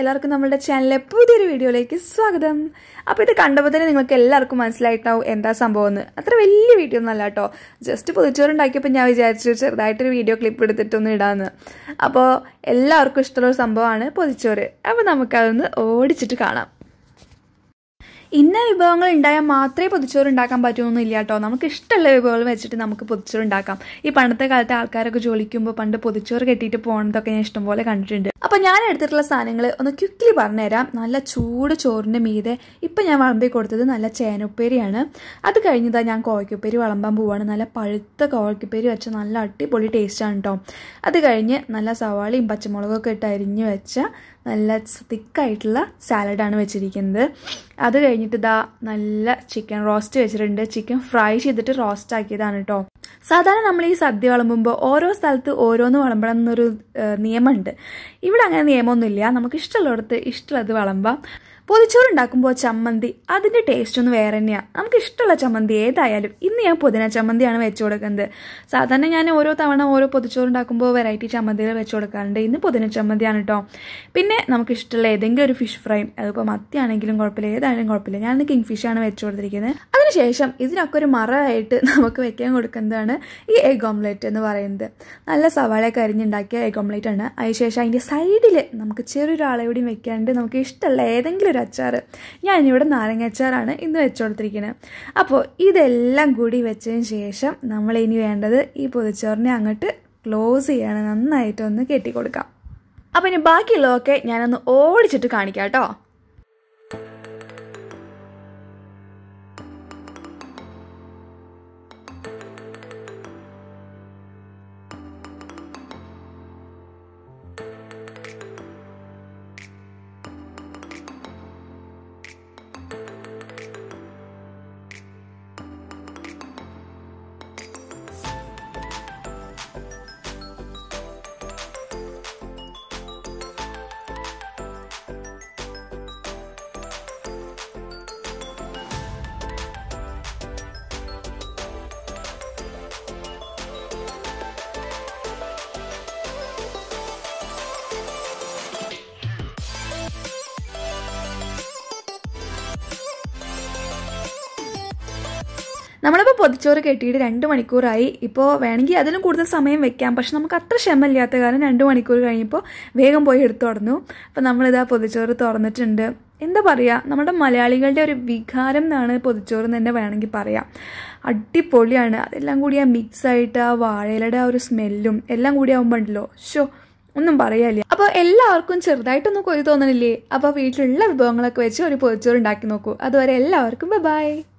എല്ലാവർക്കും നമ്മുടെ ചാനലിലെ പുതിയൊരു വീഡിയോയിലേക്ക് സ്വാഗതം അപ്പോൾ ഇത് കണ്ടപ്പോൾ തന്നെ നിങ്ങൾക്ക് എല്ലാവർക്കും മനസ്സിലായിട്ടാവും എന്താ സംഭവം എന്ന് അത്ര വലിയ വീഡിയോ ഒന്നല്ല കേട്ടോ ജസ്റ്റ് പൊതിച്ചോറുണ്ടാക്കിയപ്പോൾ ഞാൻ വിചാരിച്ചു ചെറുതായിട്ടൊരു വീഡിയോ ക്ലിപ്പ് എടുത്തിട്ടൊന്ന് ഇടാമെന്ന് അപ്പോൾ എല്ലാവർക്കും ഇഷ്ടമുള്ള ഒരു സംഭവമാണ് പൊതിച്ചോറ് അപ്പോൾ നമുക്കതൊന്ന് ഓടിച്ചിട്ട് കാണാം ഇന്ന വിഭവങ്ങൾ ഉണ്ടായാൽ മാത്രമേ പൊതിച്ചോറ് ഉണ്ടാക്കാൻ പറ്റുമെന്നില്ല കേട്ടോ നമുക്ക് ഇഷ്ടമുള്ള വിഭവങ്ങൾ വെച്ചിട്ട് നമുക്ക് പൊതിച്ചോറ് ഉണ്ടാക്കാം ഈ പണ്ടത്തെ കാലത്തെ ആൾക്കാരൊക്കെ ജോലിക്കുമ്പോൾ പണ്ട് പൊതിച്ചോറ് കെട്ടിയിട്ട് പോകുന്നതൊക്കെ ഞാൻ ഇഷ്ടംപോലെ കണ്ടിട്ടുണ്ട് അപ്പോൾ ഞാൻ എടുത്തിട്ടുള്ള സാധനങ്ങൾ ഒന്ന് ക്വിക്ക്ലി പറഞ്ഞുതരാം നല്ല ചൂട് ചോറിൻ്റെ മീതെ ഇപ്പം ഞാൻ വിളമ്പി കൊടുത്തത് നല്ല ചേനപ്പേരിയാണ് അത് കഴിഞ്ഞതാ ഞാൻ കോവയ്ക്കുപ്പേരി വിളമ്പാൻ പോവാണ് നല്ല പഴുത്ത കോവയ്ക്കുപ്പേരി വെച്ച നല്ല അടിപൊളി ടേസ്റ്റാണ് കേട്ടോ അത് കഴിഞ്ഞ് നല്ല സവാളയും പച്ചമുളകൊക്കെ ഇട്ട് അരിഞ്ഞ് വെച്ച നല്ല തിക്കായിട്ടുള്ള സാലഡാണ് വെച്ചിരിക്കുന്നത് അത് കഴിഞ്ഞിട്ട് ഇതാ നല്ല ചിക്കൻ റോസ്റ്റ് വെച്ചിട്ടുണ്ട് ചിക്കൻ ഫ്രൈ ചെയ്തിട്ട് റോസ്റ്റ് ആക്കിയതാണ് കേട്ടോ സാധാരണ നമ്മൾ ഈ സദ്യ വിളമ്പുമ്പോൾ ഓരോ സ്ഥലത്ത് ഓരോന്ന് വിളമ്പണം എന്നൊരു നിയമമുണ്ട് ഇവിടെ അങ്ങനെ നിയമമൊന്നുമില്ല നമുക്ക് ഇഷ്ടമുള്ളിടത്ത് ഇഷ്ടമുള്ളത് വിളമ്പാം പൊതിച്ചോറ് ഉണ്ടാക്കുമ്പോൾ ചമ്മന്തി അതിൻ്റെ ടേസ്റ്റ് ഒന്ന് വേറെ തന്നെയാണ് നമുക്ക് ഇഷ്ടമുള്ള ചമ്മന്തി ഏതായാലും ഇന്ന് ഞാൻ പുതിന ചമ്മന്തിയാണ് വെച്ച് കൊടുക്കുന്നത് സാധാരണ ഞാൻ ഓരോ തവണ ഓരോ പൊതിച്ചോറ് ഉണ്ടാക്കുമ്പോൾ വെറൈറ്റി ചമ്മന്തികൾ വെച്ച് കൊടുക്കാറുണ്ട് ഇന്ന് പുതിന ചമ്മന്തിയാണ് കേട്ടോ പിന്നെ നമുക്ക് ഇഷ്ടമുള്ള ഏതെങ്കിലും ഒരു ഫിഷ് ഫ്രൈ അതിപ്പോൾ മത്തിയാണെങ്കിലും കുഴപ്പമില്ല ഏതായാലും കുഴപ്പമില്ല ഞാൻ ഇന്ന് കിങ് ഫിഷാണ് വെച്ച് കൊടുത്തിരിക്കുന്നത് അതിനുശേഷം ഇതിനൊക്കെ ഒരു മറയായിട്ട് നമുക്ക് വെക്കാൻ കൊടുക്കുന്നതാണ് ഈ എഗ് ഓംലെറ്റ് എന്ന് പറയുന്നത് നല്ല സവാളയൊക്കെ അരിഞ്ഞുണ്ടാക്കിയ എഗ് ഓംലെറ്റ് ആണ് അതിനുശേഷം അതിൻ്റെ സൈഡിൽ നമുക്ക് ചെറിയൊരാളെയോടെയും വെക്കാണ്ട് നമുക്ക് ഇഷ്ടമുള്ള ഏതെങ്കിലും ഒരു അച്ചാർ ഞാനിവിടെ നാരങ്ങ അച്ചാറാണ് ഇന്ന് വെച്ച് കൊടുത്തിരിക്കുന്നത് അപ്പോൾ ഇതെല്ലാം കൂടി വെച്ചതിന് ശേഷം നമ്മൾ ഇനി വേണ്ടത് ഈ പൊതിച്ചോറിനെ അങ്ങോട്ട് ക്ലോസ് ചെയ്യാണ് നന്നായിട്ടൊന്ന് കെട്ടിക്കൊടുക്കാം അപ്പോൾ ഇനി ബാക്കിയുള്ളതൊക്കെ ഞാനൊന്ന് ഓടിച്ചിട്ട് കാണിക്കാം കേട്ടോ നമ്മളിപ്പോൾ പൊതിച്ചോറ് കെട്ടിയിട്ട് രണ്ട് മണിക്കൂറായി ഇപ്പോൾ വേണമെങ്കിൽ അതിലും കൂടുതൽ സമയം വെക്കാം പക്ഷെ നമുക്ക് അത്ര ക്ഷമയില്ലാത്ത കാരണം രണ്ട് മണിക്കൂർ കഴിഞ്ഞപ്പോൾ വേഗം പോയി എടുത്തു തുടർന്നു അപ്പോൾ നമ്മളിതാ പൊതിച്ചോറ് തുറന്നിട്ടുണ്ട് എന്താ പറയുക നമ്മുടെ മലയാളികളുടെ ഒരു വികാരം എന്നാണ് പൊതിച്ചോറ് എന്ന് തന്നെ വേണമെങ്കിൽ പറയാം അടിപൊളിയാണ് അതെല്ലാം കൂടി ആ മിക്സ് ആയിട്ട് ആ വാഴയിലയുടെ ആ ഒരു സ്മെല്ലും എല്ലാം കൂടി ആകുമ്പോൾ ഉണ്ടല്ലോ ഷോ ഒന്നും പറയാനില്ല അപ്പോൾ എല്ലാവർക്കും ചെറുതായിട്ടൊന്നും കൊതി തോന്നണില്ലേ അപ്പോൾ വീട്ടിലുള്ള വിഭവങ്ങളൊക്കെ വെച്ച് ഒരു പൊതിച്ചോറ് ഉണ്ടാക്കി നോക്കൂ അതുവരെ എല്ലാവർക്കും ബൈ